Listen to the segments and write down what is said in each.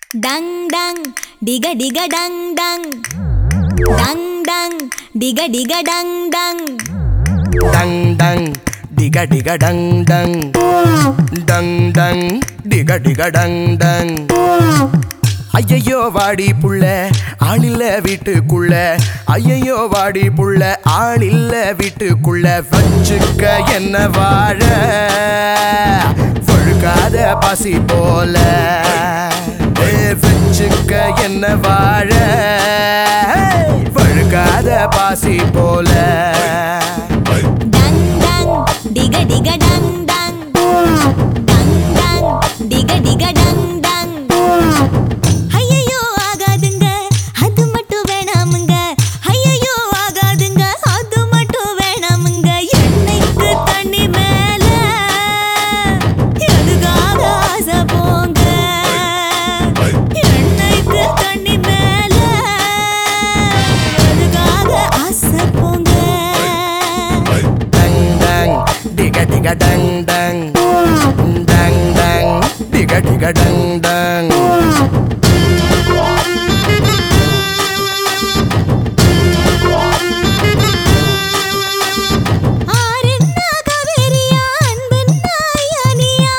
tongue டங் டிக டிக டங் டங் டங் டங் டிக டிக டங் டங் டங் டங் டிக டிக டங் டங் டங் டங் டிக டிக டங் டங் ஐயையோ வாடி புள்ள ஆளில்ல வீட்டுக்குள்ள ஐயையோ வாடி புள்ள ஆளில்ல வீட்டுக்குள்ள வச்சுக்க என்ன வாழ வழுக்காத பசி போல ஏ, வச்சுக்க என்ன வாழ வழுக்காத பாசி போல டங் டங் டிக டிக டங் டங் டங் டங் டிக டிக டங் டங் ஐயையோ ஆகாதுங்க அது மட்டும் வேணாமுங்க ஐயையோ ஆகாதுங்க அது மட்டும் வேணாமுங்க எண்ணெய்க்கு தண்ணி மேல எதுக்காக ஆசை போங்க எண்ணெய்க்கு தண்ணி மேல எதுக்காக ஆசை போங்க டங் டங் டிக டிக டங் டங் டங் டங் டிக டிக டங் டங் ஆரென்னா காவேரியா அன்பென்னா ஐயானியா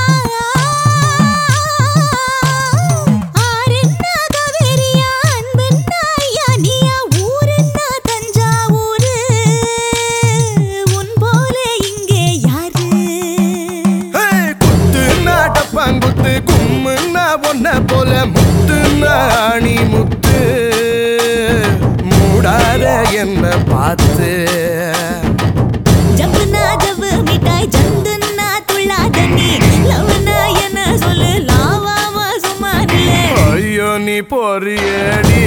ஆரென்னா காவேரியா அன்பென்னா ஐயானியா ஊரென்னா தஞ்சாவூரு உன் போல இங்கே யாரு ஏய், குத்துன்னா டப்பாங்குத்து கும்முன்னா ஒன்ன போல முத்துன்னா ஆணி முத்து மூடாத என்ன பார்த்து ஜப்புனா ஜவ்வு மிட்டாய் ஜந்துன்னா துள்ளாத நீ லவ்னா என்ன சொல்லு லாவாமா சும்மா நில்லு ஐயோ நீ பொறியடி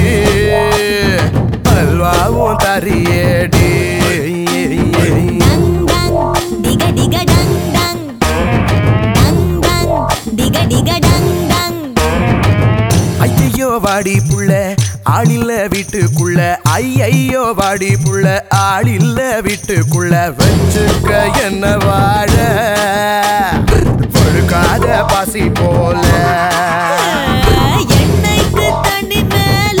அல்வாவும் தரியடி டங் டங் டிக டிக டங் டங் டங் டங் டிக டிக டங் டங் ஐயையோ வாடி புள்ள ஆளில்ல வீட்டுக்குள்ள ஐயையோ வாடி புள்ள ஆளில்ல வீட்டுக்குள்ள வச்சுக்க என்ன வாழ பொழுக்காத பாசி போல எண்ணெய்க்கு தண்ணி மேல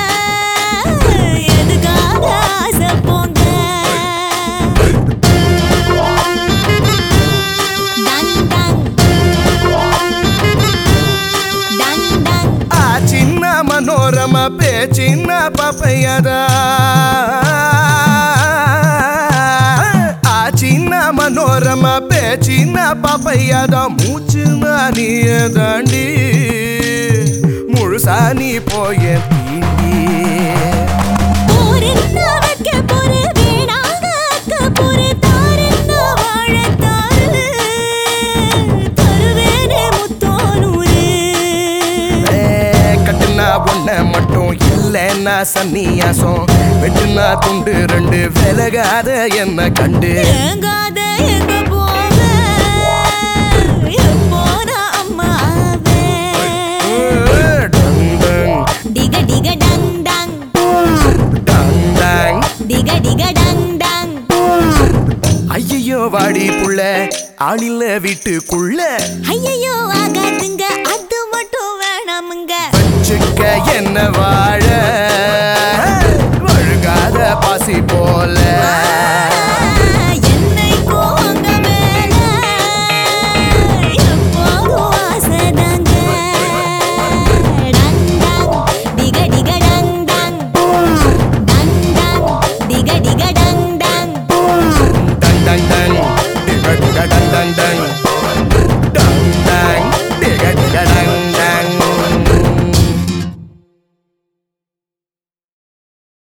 எதுக்காக ஆசை போங்க டங் டங் டங் டங் ಆ ಚಿನ್ನ ಮನೋರಮ ಪೇ ಚಿನ್ನ ಪಪಯದ ಆ ಚಿನ್ನ ಮನೋರಮ ಪೇ ಚಿನ್ನ ಪಪಯದ ಮೂಚಿನ ನೀಯ ದಾಂಡಿ முழுசா நீ போய தீண்டி போரென்ன வைக்க போரு வேணாங்க அக்க போரு தாரென்ன வாழத்தாரு தருவேனே முத்தோனூரு ஏ, கட்டுனா ஒன்ன மட்டும் இல்லைன்னா சன்னியாசம் வெட்டுனா துண்டு ரெண்டு விலகாத என்ன கண்டு ஏங்காத எங்க போவ எப்போனா அம்மா ஆவே டங் டங் டிக டிக டங் டங் டங் டங் டிக டிக டங் டங் ஐயையோ வாடி புள்ள ஆளில்ல வீட்டுக்குள்ள ஐயையோ ஆகாதுங்க அது மட்டும் வேணாமுங்க வச்சுக்க என்ன வாழ வழுகாத பாசி போல